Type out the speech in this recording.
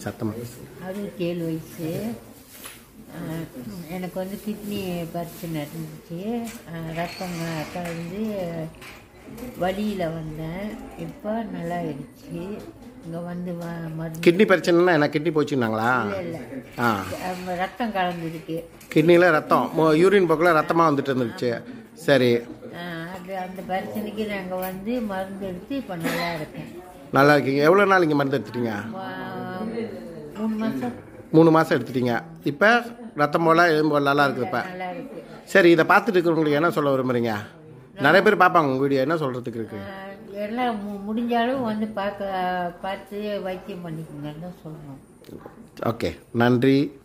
சத்தமாக பேசு அறுபத்தி ஏழு வயசு அஹ், எனக்கு வந்து கிட்னி பிரச்சனை இருந்துச்சு அஹ், ரத்தம் கலந்து வழியில் வந்தேன் இப்போ நல்லா ஆயிடுச்சு இங்கே வந்து வ- மருந்து கிட்னி பிரச்சனைனா என்ன கிட்னி போச்சுன்னாங்களா இல்லை ஆ இல்லை ரத்தம் கலந்துருக்கு கிட்னியில் ரத்தம் மோ- யூரின் போக்கில் ரத்தமாக வந்துட்டு இருந்துச்சு சரி அஹ், அது அந்த பிரச்சனைக்கு நாங்கள் வந்து மருந்து எடுத்து இப்போ நல்லா இருக்கேன் நல்லா இருக்கீங்க எவ்வளோ நாள் இங்கே மருந்து எடுத்துட்டீங்க வா- மூணு மாதம் மூணு மாதம் எடுத்துட்டீங்க இப்போ ரத்தம் போல எலும்பு போல நல்லா இருக்குது இப்போ நல்லா இருக்கு சரி இதை பார்த்துட்டு இருக்கிறவங்களுக்கு என்ன சொல்ல விரும்புறீங்க நிறைய பேர் பார்ப்பாங்க உங்கள் வீடியோ என்ன சொல்கிறதுக்கு இருக்கு அஹ், எல்லாம் மு- முடிஞ்சாலும் வந்து பார்க்க பார்த்து வைத்தியம் பண்ணிக்கோங்கன்னு தான் சொல்லணும் ஓகே நன்றி